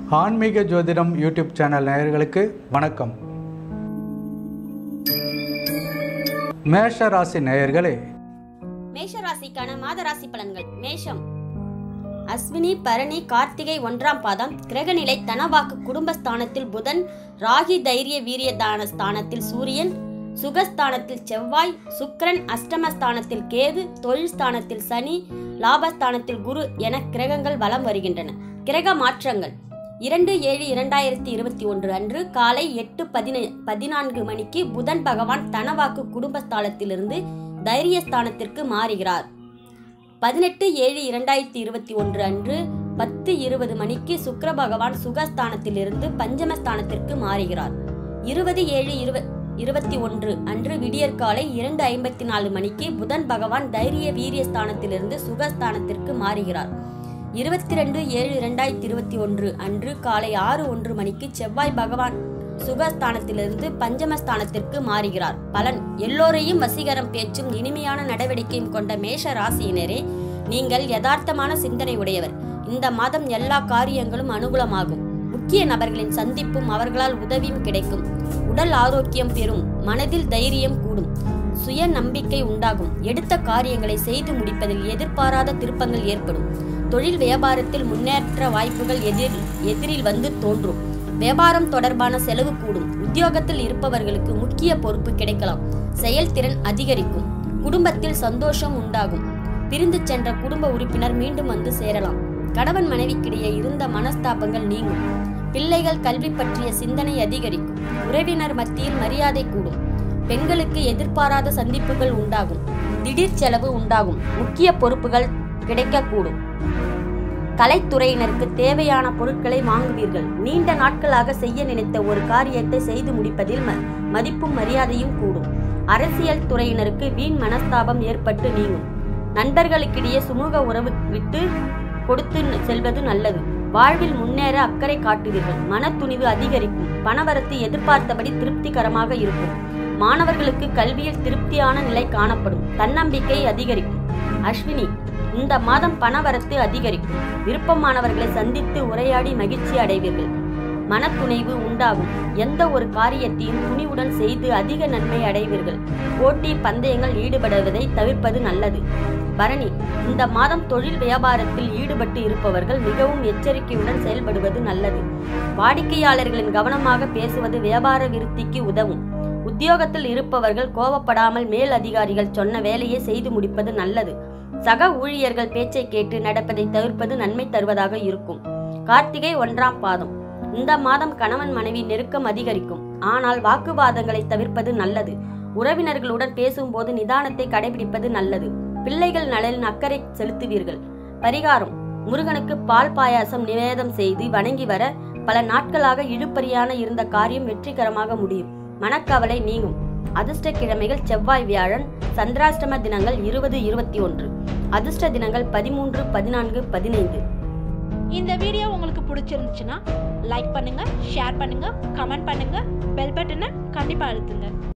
ஆன்மீக ஜோதிடம் YouTube channel நேயர்களுக்கு வணக்கம் மேஷ ராசி நேயர்களே மேஷ ராசிக்கான மாத ராசி பலன்கள் மேஷம் அஸ்வினி பரணி கார்த்திகை ஒன்றாம் பாதம் கிரகநிலை தனவாக்கு குடும்பஸ்தானத்தில் புதன் ராகி தைரிய வீரியதான ஸ்தானத்தில் சூரியன் சுகஸ்தானத்தில் செவ்வாய் சுக்கிரன் அஷ்டமஸ்தானத்தில் கேது தொழில் ஸ்தானத்தில் சனி லாபஸ்தானத்தில் குரு என கிரகங்கள் வலம் வருகின்றன கிரக மாற்றங்கள் இரண்டு ஏழு இரண்டாயிரத்தி இருபத்தி ஒன்று அன்று காலை எட்டு பதினை பதினான்கு மணிக்கு புதன் பகவான் தனவாக்கு குடும்பஸ்தானத்திலிருந்து தைரியஸ்தானத்திற்கு மாறுகிறார் பதினெட்டு ஏழு இரண்டாயிரத்தி இருபத்தி ஒன்று அன்று பத்து இருபது மணிக்கு சுக்கிர பகவான் சுகஸ்தானத்திலிருந்து பஞ்சமஸ்தானத்திற்கு மாறுகிறார் இருபது ஏழு இருவ இருபத்தி ஒன்று அன்று விடியற்காலை இரண்டு ஐம்பத்தி நாலு மணிக்கு புதன் பகவான் தைரிய வீரிய ஸ்தானத்திலிருந்து சுகஸ்தானத்திற்கு மாறுகிறார் இருபத்தி ரெண்டு ஏழு இரண்டாயிரத்தி இருபத்தி ஒன்று அன்று காலை ஆறு ஒன்று மணிக்கு செவ்வாய் பகவான் சுகஸ்தானத்திலிருந்து பஞ்சமஸ்தானத்திற்கு மாறுகிறார் பலன் எல்லோரையும் வசீகரம் பேச்சும் இனிமையான நடவடிக்கையும் கொண்ட மேஷ ராசியினரே நீங்கள் யதார்த்தமான சிந்தனை உடையவர் இந்த மாதம் எல்லா காரியங்களும் அனுகூலமாகும் முக்கிய நபர்களின் சந்திப்பும் அவர்களால் உதவியும் கிடைக்கும் உடல் ஆரோக்கியம் பெறும் மனதில் தைரியம் கூடும் சுய நம்பிக்கை உண்டாகும் எடுத்த காரியங்களை செய்து முடிப்பதில் எதிர்பாராத திருப்பங்கள் ஏற்படும் தொழில் வியாபாரத்தில் முன்னேற்ற வாய்ப்புகள் எதிர் எதிரில் வந்து தோன்றும் வியாபாரம் தொடர்பான செலவு கூடும் உத்தியோகத்தில் இருப்பவர்களுக்கு முக்கிய பொறுப்பு கிடைக்கலாம் செயல்திறன் அதிகரிக்கும் குடும்பத்தில் சந்தோஷம் உண்டாகும் பிரிந்து சென்ற குடும்ப உறுப்பினர் மீண்டும் வந்து சேரலாம் கணவன் மனைவிக்கிடையே இருந்த மனஸ்தாபங்கள் நீங்கும் பிள்ளைகள் கல்வி பற்றிய சிந்தனை அதிகரிக்கும் உறவினர் மத்தியில் மரியாதை கூடும் பெண்களுக்கு எதிர்பாராத சந்திப்புகள் உண்டாகும் திடீர் செலவு உண்டாகும் முக்கிய பொறுப்புகள் கிடைக்கக்கூடும் கலைத்துறையினருக்கு தேவையான பொருட்களை வாங்குவீர்கள் நீண்ட நாட்களாக செய்ய நினைத்த ஒரு காரியத்தை செய்து முடிப்பதில் ம- மதிப்பும் மரியாதையும் கூடும் அரசியல் துறையினருக்கு வீண் மனஸ்தாபம் ஏற்பட்டு நீங்கும் நண்பர்களுக்கிடையே சுமூக உறவு விட்டு கொடுத்து ந- செல்வது நல்லது வாழ்வில் முன்னேற அக்கறை காட்டுவீர்கள் மனத்துணிவு அதிகரிக்கும் பணவரத்து எதிர்பார்த்தபடி திருப்திகரமாக இருக்கும் மாணவர்களுக்கு கல்வியில் திருப்தியான நிலை காணப்படும் தன்னம்பிக்கை அதிகரிக்கும் அஸ்வினி இந்த மாதம் பணவரத்து அதிகரிக்கும் விருப்பமானவர்களை சந்தித்து உரையாடி மகிழ்ச்சி அடைவீர்கள் மனத்துணைவு உண்டாகும் எந்த ஒரு காரியத்தையும் துணிவுடன் செய்து அதிக நன்மை அடைவீர்கள் போட்டி பந்தயங்கள் ஈடுபடுவதை தவிர்ப்பது நல்லது பரணி இந்த மாதம் தொழில் வியாபாரத்தில் ஈடுபட்டு இருப்பவர்கள் மிகவும் எச்சரிக்கையுடன் செயல்படுவது நல்லது வாடிக்கையாளர்களின் கவனமாக பேசுவது வியாபார விருத்திக்கு உதவும் உத்தியோகத்தில் இருப்பவர்கள் கோபப்படாமல் மேல் அதிகாரிகள் சொன்ன வேலையை செய்து முடிப்பது நல்லது சக ஊழியர்கள் பேச்சை கேட்டு நடப்பதை தவிர்ப்பது நன்மை தருவதாக இருக்கும் கார்த்திகை ஒன்றாம் பாதம் இந்த மாதம் கணவன் மனைவி நெருக்கம் அதிகரிக்கும் ஆனால் வாக்குவாதங்களை தவிர்ப்பது நல்லது உறவினர்களுடன் பேசும்போது நிதானத்தை கடைபிடிப்பது நல்லது பிள்ளைகள் நலனில் அக்கறை செலுத்துவீர்கள் பரிகாரம் முருகனுக்கு பால் பாயாசம் நிவேதம் செய்து வணங்கி வர பல நாட்களாக இழுபறியான இருந்த காரியம் வெற்றிகரமாக முடியும் மனக்கவலை நீங்கும் அதிர்ஷ்ட கிழமைகள் செவ்வாய் வியாழன் சந்திராஷ்டம தினங்கள் இருபது இருபத்தி ஒன்று அதிர்ஷ்ட தினங்கள் பதிமூன்று பதினான்கு பதினைந்து இந்த வீடியோ உங்களுக்கு பிடிச்சிருந்துச்சுன்னா லைக் பண்ணுங்க ஷேர் பண்ணுங்க கமெண்ட் பண்ணுங்க பெல் பட்டனை கண்டிப்பா அழுத்துங்க